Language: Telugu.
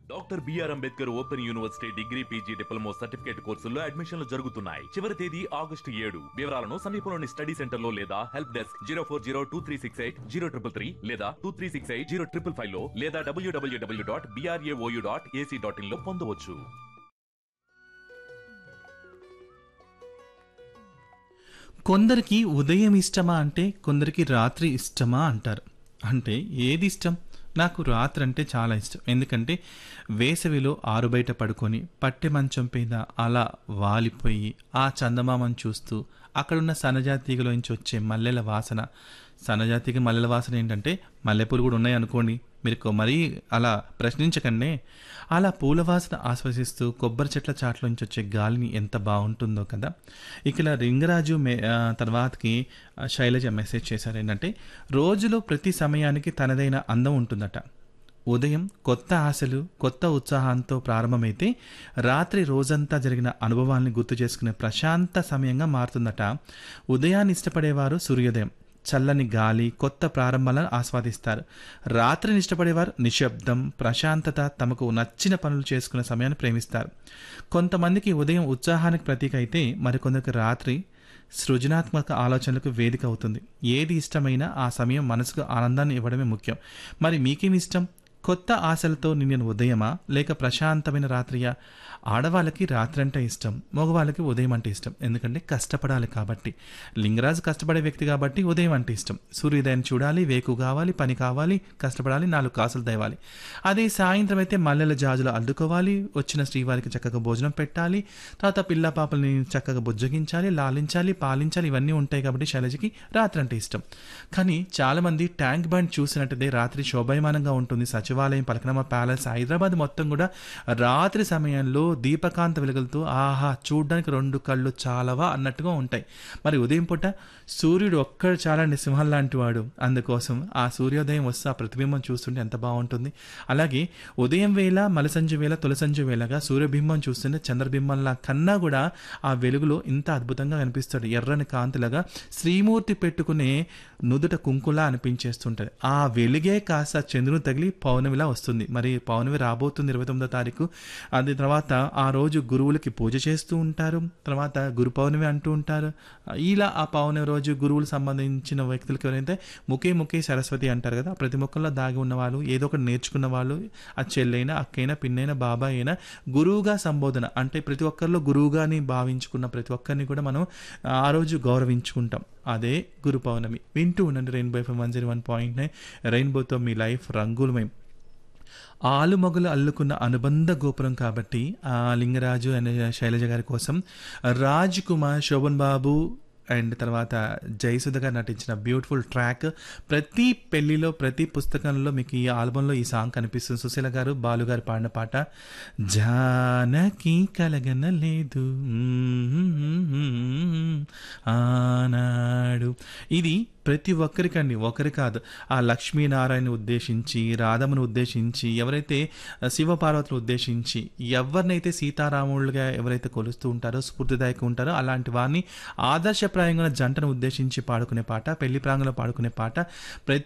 doctor BR Ambedkar open university degree PG diploma certificate కోర్సుల్లో అడ్మిషన్లు జరుగుతున్నాయి చివరి తేదీ ఆగస్టు ఏడు వివరాలను సమీపంలోని స్టడీ సెంటర్ లో లేదా help desk zero four zero two three six eight zero triple three లేదా two three six eight zero triple five లో లేదా డబ్ల్యూడబ్ల్యూడబ్ల్యూ dot BRAOU dot AC dot in లో పొందవచ్చు కొందరికి ఉదయం ఇష్టమా అంటే కొందరికి రాత్రి ఇష్టమా అంటారు అంటే ఏది ఇష్టం నాకు రాత్రి అంటే చాలా ఇష్టం ఎందుకంటే వేసవిలో ఆరుబయట పడుకొని పట్టె మంచం మీద అలా వాలిపోయి ఆ చందమామను చూస్తూ అక్కడున్న సన్నజాతీగలోంచి వచ్చే మల్లెల వాసన సన్నజాతీగ మల్లెల వాసన ఏంటంటే మల్లెపూలు కూడా ఉన్నాయి అనుకోండి మీరు కొ- మరీ అలా ప్రశ్నించకండి అలా పూల వాసన ఆస్వాదిస్తూ కొబ్బరి చెట్ల చాట్లోంచి వచ్చే గాలిని ఎంత బాగుంటుందో కదా ఇక్కడ రింగరాజు మే ఆ, తర్వాతకి ఆ, శైలజ మెసేజ్ చేశారు ఏంటంటే రోజులో ప్రతి సమయానికి తనదైన అందం ఉంటుందట ఉదయం కొత్త ఆశలు కొత్త ఉత్సాహంతో ప్రారంభమైతే రాత్రి రోజంతా జరిగిన అనుభవాల్ని గుర్తు చేసుకునే ప్రశాంత సమయంగా మారుతుందట ఉదయాన్ని ఇష్టపడేవారు సూర్యోదయం చల్లని గాలి కొత్త ప్రారంభాలను ఆస్వాదిస్తారు రాత్రిని ఇష్టపడేవారు నిశ్శబ్దం ప్రశాంతత తమకు నచ్చిన పనులు చేసుకునే సమయాన్ని ప్రేమిస్తారు కొంతమందికి ఉదయం ఉత్సాహానికి ప్రతీక అయితే మరికొందరికి రాత్రి సృజనాత్మక ఆలోచనలకు వేదిక అవుతుంది ఏది ఇష్టమైనా ఆ సమయం మనసుకు ఆనందాన్ని ఇవ్వడమే ముఖ్యం మరి మీకేమి ఇష్టం కొత్త ఆశలతో నిండిన ఉదయమా లేక ప్రశాంతమైన రాత్రియా ఆడవాళ్ళకి రాత్రి అంటే ఇష్టం మగవాళ్ళకి ఉదయం అంటే ఇష్టం ఎందుకంటే కష్టపడాలి కాబట్టి లింగరాజు కష్టపడే వ్యక్తి కాబట్టి ఉదయం అంటే ఇష్టం సూర్యోదయాన్ని చూడాలి వేకు కావాలి పని కావాలి కష్టపడాలి నాలుగు కాసులు తేవాలి అదే సాయంత్రం అయితే మల్లెల జాజులు అల్లుకోవాలి వచ్చిన శ్రీవారికి చక్కగా భోజనం పెట్టాలి తర్వాత పిల్ల పాపల్ని చక్కగా బుజ్జగించాలి లాలించాలి పాలించాలి ఇవన్నీ ఉంటాయి కాబట్టి శైలజకి రాత్రి అంటే ఇష్టం కానీ చాలామంది ట్యాంక్ బండ్ చూసినట్టయితే రాత్రి శోభయమానంగా ఉంటుంది సచివాలయం పలకనమ్మ ప్యాలెస్ హైదరాబాద్ మొత్తం కూడా రాత్రి సమయంలో దీపకాంత వెలుగులతో ఆహా చూడ్డానికి రెండు కళ్ళు చాలవా అన్నట్టుగా ఉంటాయి మరి ఉదయం పూట సూర్యుడు ఒక్కడు చాలండి సింహం లాంటి వాడు అందుకోసం ఆ సూర్యోదయం వస్తే ఆ ప్రతిబింబం చూస్తుంటే ఎంత బాగుంటుంది అలాగే ఉదయం వేళ మలసంజు వేళ తొలసంజు వేళగా సూర్యబింబం చూస్తుంటే చంద్రబింబంలా కన్నా కూడా ఆ వెలుగులో ఇంత అద్భుతంగా కనిపిస్తాడు ఎర్రని కాంతిలాగా శ్రీమూర్తి పెట్టుకునే నుదుట కుంకులా అనిపించేస్తుంటది ఆ వెలుగే కాస్త చంద్రుని తగిలి పౌర్ణమిలా వస్తుంది మరి పౌర్ణమి రాబోతుంది ఇరవై తొమ్మిదో తారీఖు అది తర్వాత ఆ రోజు గురువులకి పూజ చేస్తూ ఉంటారు తర్వాత గురు పౌర్ణమి అంటూ ఉంటారు ఇలా ఆ పౌర్ణమి రోజు గురువులు సంబంధించిన వ్యక్తులకి ఎవరైతే ముఖే ముఖే సరస్వతి అంటారు కదా ప్రతి మొక్కల్లో దాగి ఉన్న వాళ్ళు ఏదో ఒకటి నేర్చుకున్న వాళ్ళు ఆ చెల్లైనా అక్కైనా పిన్నైనా బాబాయ్ అయినా గురువుగా సంబోధన అంటే ప్రతి ఒక్కరిలో గురువుగాని భావించుకున్న ప్రతి ఒక్కరిని కూడా మనం ఆ రోజు గౌరవించుకుంటాం అదే గురు పౌర్ణమి వింటూ ఉండండి rainbow FM one zero one point nine రెయిన్బోతో మీ లైఫ్ రంగులమయం ఆలుమొగలు అల్లుకున్న అనుబంధ గోపురం కాబట్టి ఆ లింగరాజు అనే శైలజ గారి కోసం రాజ్ కుమార్ శోభన్ బాబు అండ్ తర్వాత జయసుధ గారు నటించిన బ్యూటిఫుల్ ట్రాక్ ప్రతి పెళ్లిలో ప్రతి పుస్తకంలో మీకు ఈ ఆల్బంలో ఈ సాంగ్ కనిపిస్తుంది సుశీల గారు బాలు గారు పాడిన పాట జానకి కలగనలేదు ఆనాడు ఇది ప్రతి ఒక్కరికండి ఒకరి కాదు ఆ లక్ష్మీనారాయణ ఉద్దేశించి రాధమును ఉద్దేశించి ఎవరైతే శివపార్వతులు ఉద్దేశించి ఎవరినైతే సీతారాములుగా ఎవరైతే కొలుస్తూ ఉంటారో స్ఫూర్తిదాయకంగా ఉంటారో అలాంటి వారిని ఆదర్శప్రాయంగా ఉన్న జంటను ఉద్దేశించి పాడుకునే పాట పెళ్లి ప్రాంగంలో పాడుకునే పాట ప్రతి